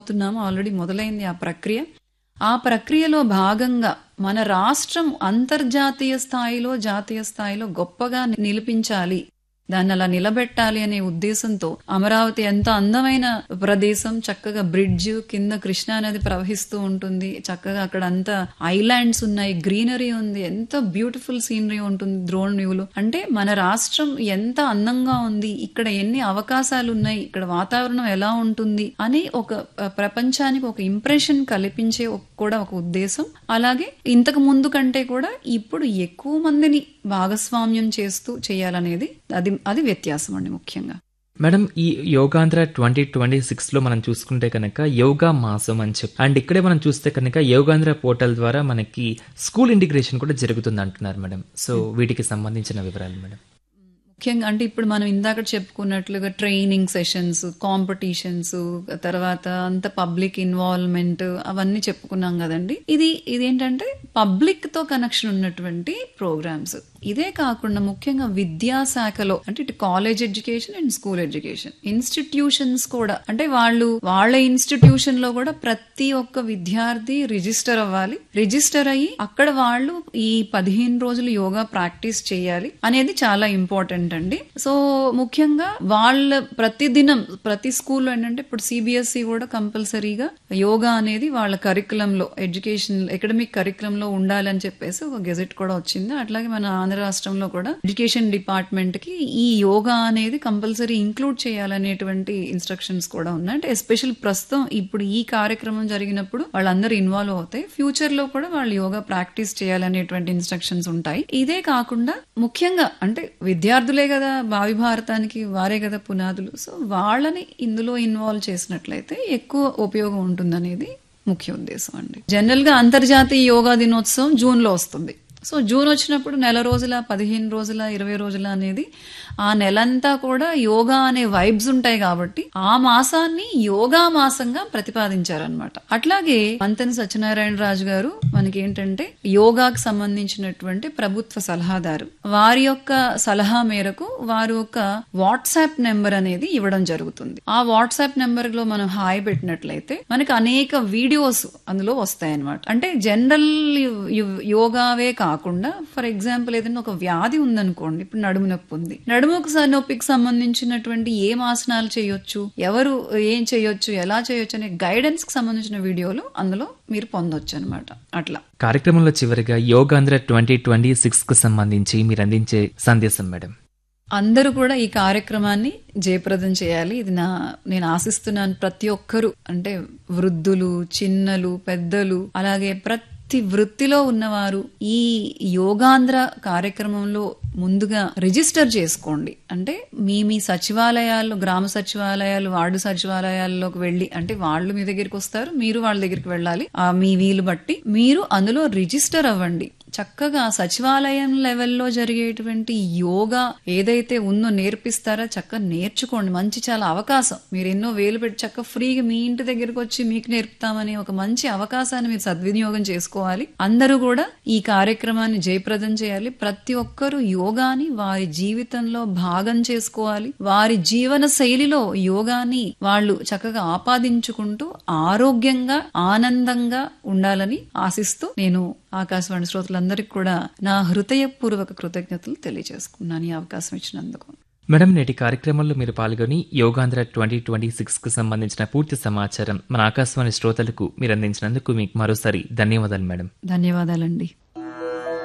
అవుతున్నాము ఆల్రెడీ మొదలైంది ఆ ప్రక్రియ ఆ ప్రక్రియలో భాగంగా మన రాష్ట్రం అంతర్జాతీయ స్థాయిలో జాతీయ స్థాయిలో గొప్పగా నిలిపించాలి దాన్ని అలా నిలబెట్టాలి అనే ఉద్దేశంతో అమరావతి ఎంత అందమైన ప్రదేశం చక్కగా బ్రిడ్జ్ కింద కృష్ణా నది ప్రవహిస్తూ ఉంటుంది చక్కగా అక్కడ అంతా ఐలాండ్స్ ఉన్నాయి గ్రీనరీ ఉంది ఎంత బ్యూటిఫుల్ సీనరీ ఉంటుంది ద్రోణ్ వ్యూలు అంటే మన రాష్ట్రం ఎంత అందంగా ఉంది ఇక్కడ ఎన్ని అవకాశాలు ఉన్నాయి ఇక్కడ వాతావరణం ఎలా ఉంటుంది అని ఒక ప్రపంచానికి ఒక ఇంప్రెషన్ కల్పించే ఒక- కూడా ఒక ఉద్దేశం అలాగే ఇంతకు ముందు కంటే కూడా ఇప్పుడు ఎక్కువ మందిని భాగస్వామ్యం చేస్తూ చేయాలనేది అది అది వ్యత్యాసం అండి ముఖ్యంగా మేడం ఈ యోగాంధ్ర ట్వంటీ ట్వంటీ సిక్స్ లో మనం చూసుకుంటే కనుక యోగా మాసం అని చెప్పి అండ్ ఇక్కడే మనం చూస్తే కనుక యోగాంధ్ర పోర్టల్ ద్వారా మనకి స్కూల్ ఇంటిగ్రేషన్ కూడా జరుగుతుంది అంటున్నారు మేడం సో వీటికి సంబంధించిన వివరాలు మేడం ముఖ్యంగా అంటే ఇప్పుడు మనం ఇందాక చెప్పుకున్నట్లుగా ట్రైనింగ్ సెషన్స్ కాంపిటీషన్స్ తర్వాత అంత పబ్లిక్ ఇన్వాల్వ్మెంట్ అవన్నీ చెప్పుకున్నాం కదండి ఇది ఇదేంటంటే పబ్లిక్ తో కనెక్షన్ ఉన్నటువంటి ప్రోగ్రామ్స్ ఇదే కాకుండా ముఖ్యంగా విద్యాశాఖలో అంటే ఇటు college education and school education institutions కూడా అంటే వాళ్ళు వాళ్ళ ఇన్స్టిట్యూషన్ లో కూడా ప్రతి ఒక్క విద్యార్థి రిజిస్టర్ అవ్వాలి రిజిస్టర్ అయ్యి అక్కడ వాళ్ళు ఈ పదిహేను రోజులు యోగా ప్రాక్టీస్ చేయాలి అనేది చాలా ఇంపార్టెంట్ అండి సో ముఖ్యంగా వాళ్ళ ప్రతిదినం ప్రతి స్కూల్లో ఏంటంటే ఇప్పుడు సిబిఎస్ఈ కూడా కంపల్సరీగా యోగా అనేది వాళ్ళ కరికులం లో ఎడ్యుకేషన్ ఎకడమిక్ కరికులం లో ఉండాలని చెప్పేసి ఒక గెజెట్ కూడా వచ్చింది అట్లాగే మన ఆంధ్ర రాష్ట్రంలో కూడా ఎడ్యుకేషన్ డిపార్ట్మెంట్ కి ఈ యోగా అనేది కంపల్సరీ ఇంక్లూడ్ చేయాలనేటువంటి ఇన్స్ట్రక్షన్స్ కూడా ఉన్నాయి అంటే ఎస్పెషల్ ప్రస్తుతం ఇప్పుడు ఈ కార్యక్రమం జరిగినప్పుడు వాళ్ళందరూ ఇన్వాల్వ్ అవుతాయి ఫ్యూచర్ లో కూడా వాళ్ళు యోగా ప్రాక్టీస్ చేయాలనేటువంటి ఇన్స్ట్రక్షన్స్ ఉంటాయి ఇదే కాకుండా ముఖ్యంగా అంటే విద్యార్థులే కదా భావి భారతానికి వారే కదా పునాదులు సో వాళ్ళని ఇందులో ఇన్వాల్వ్ చేసినట్లయితే ఎక్కువ ఉపయోగం ఉంటుందనేది ముఖ్య ఉద్దేశం అండి జనరల్ గా అంతర్జాతీయ యోగా దినోత్సవం జూన్ లో వస్తుంది సో జూన్ వచ్చినప్పుడు నెల రోజుల పదిహేను రోజుల ఇరవై రోజుల అనేది ఆ నెలంతా కూడా యోగా అనే వైబ్స్ ఉంటాయి కాబట్టి ఆ మాసాన్ని యోగా మాసంగా ప్రతిపాదించారనమాట అట్లాగే మంతెన సత్యనారాయణ రాజు గారు మనకి ఏంటంటే యోగాకు సంబంధించినటువంటి ప్రభుత్వ సలహాదారు వారి యొక్క సలహా మేరకు వారు ఒక వాట్సాప్ నెంబర్ అనేది ఇవ్వడం జరుగుతుంది ఆ వాట్సాప్ నెంబర్ లో మనం హాయ్ పెట్టినట్లయితే మనకి అనేక వీడియోస్ అందులో వస్తాయి అనమాట అంటే జనరల్ యోగావే కాకుండా ఫర్ ఎగ్జాంపుల్ ఏదైనా ఒక వ్యాధి ఉందనుకోండి ఇప్పుడు నడుము నొప్పి ఉంది నడుముకు స- నొప్పికి సంబంధించినటువంటి ఏం ఆసనాలు చేయొచ్చు ఎవరు ఏం చేయొచ్చు ఎలా చేయొచ్చు అనే గైడెన్స్ కి సంబంధించిన వీడియోలు అందులో మీరు పొందొచ్చు అనమాట అట్లా కార్యక్రమంలో చివరిగా యోగాంధ్ర ట్వంటీ ట్వంటీ సిక్స్ కు సంబంధించి మీరు అందించే సందేశం మేడం అందరూ కూడా ఈ కార్యక్రమాన్ని జయప్రదం చేయాలి ఇది నా నేను ఆశిస్తున్నాను ప్రతి ఒక్కరూ అంటే వృద్ధులు చిన్నలు పెద్దలు అలాగే ప్రతి వృత్తిలో ఉన్నవారు ఈ యోగాంధ్ర కార్యక్రమంలో ముందుగా రిజిస్టర్ చేసుకోండి అంటే మీ మీ సచివాలయాల్లో గ్రామ సచివాలయాలు వార్డు సచివాలయాల్లోకి వెళ్ళి అంటే వాళ్ళు మీ దగ్గరికి వస్తారు మీరు వాళ్ళ దగ్గరికి వెళ్ళాలి ఆ మీ వీలు బట్టి మీరు అందులో రిజిస్టర్ అవ్వండి చక్కగా సచివాలయం లెవెల్లో జరిగేటువంటి యోగా ఏదైతే ఉందో నేర్పిస్తారో చక్కగా నేర్చుకోండి మంచి చాలా అవకాశం మీరు ఎన్నో వేలు పెట్టి చక్కగా ఫ్రీగా మీ ఇంటి దగ్గరకు వచ్చి మీకు నేర్పుతామని ఒక మంచి అవకాశాన్ని మీరు సద్వినియోగం చేసుకోవాలి అందరూ కూడా ఈ కార్యక్రమాన్ని జయప్రదం చేయాలి ప్రతి ఒక్కరూ యోగాని వారి జీవితంలో భాగం చేసుకోవాలి వారి జీవన శైలిలో యోగాని వాళ్ళు చక్కగా ఆపాదించుకుంటూ ఆరోగ్యంగా ఆనందంగా ఉండాలని ఆశిస్తూ నేను ఆకాశవాణి శ్రోతలందరికీ కూడా నా హృదయపూర్వక కృతజ్ఞతలు తెలియజేసుకున్నాను ఈ అవకాశం ఇచ్చినందుకు మేడం నేటి కార్యక్రమంలో మీరు పాల్గొని యోగాంధ్ర ట్వంటీ ట్వంటీ సిక్స్ కు సంబంధించిన పూర్తి సమాచారం మన ఆకాశవాణి శ్రోతలకు మీరు అందించినందుకు మీకు మరోసారి ధన్యవాదాలు మేడం ధన్యవాదాలండి